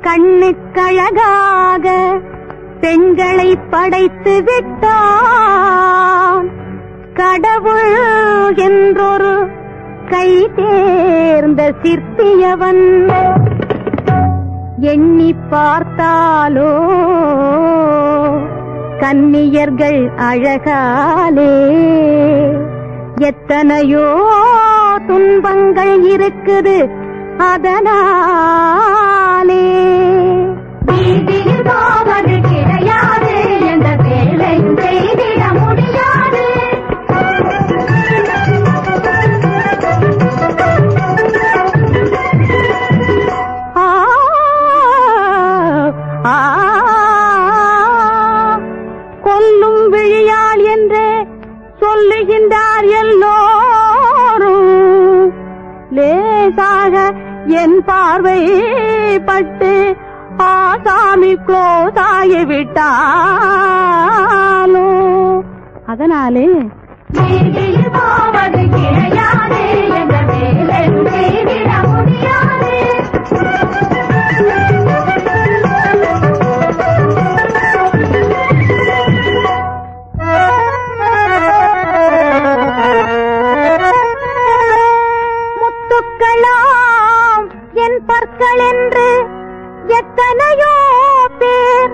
கண்ணுக்கழகாக பெண்களை படைத்து விட்டான் கடவுள் என்றொரு கை தேர்ந்த சிற்பியவன் எண்ணி பார்த்தாலோ கன்னியர்கள் அழகாலே எத்தனையோ துன்பங்கள் இருக்குது அதனாலே வீதியில் போவது கிடையாது என்ற வேலையும் செய்திட முடியாது ஆ, ஆ, கொல்லும் விழியாள் என்றே சொல்லுகின்றார் எல்லோரும் லேசாக என் பார்வை பட்டு ஆசாமி க்ளோஸ் ஆகிவிட்டாலோ அதனாலே வீதியில் போவது கிடையாது என்ற வேலையும் செய்திட முடியாது முத்துக்களாம் என் பற்கள் என்று எத்தனையோ பேர்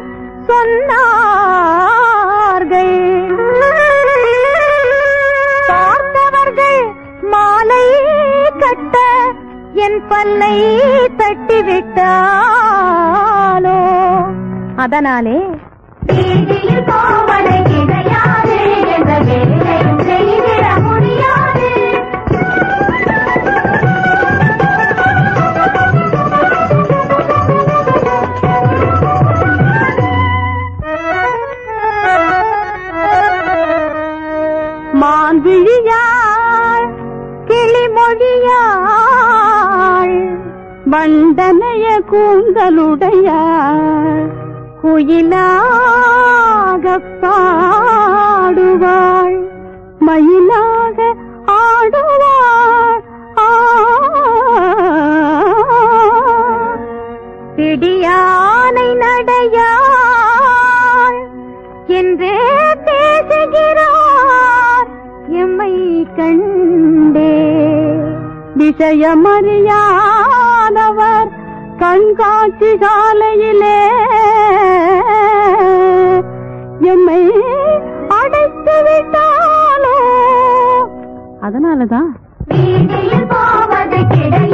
சொன்னார்கள் பார்த்தவர்கள் மாலை கட்ட என் பல்லை தட்டிவிட்டாலோ அதனாலே வீதியில் போவது கிடையாது என்ற வேலையும் செய்திட முடியாது மான்விழியாள் கிளிமொழியாள் வண்டனைய கூந்தலுடையாள் குயிலாக பாடுவாள் மயிலாக ஆடுவாள் ஆ பிடியானை நடையாள் என்றே பேசுகிறார் எம்மை கண்டே விஷயமறியாதவர் கண்காட்சி சாலையிலே எம்மை அடைத்து விட்டாலோ அதனாலதான் வீதியில் போவது கிடையாது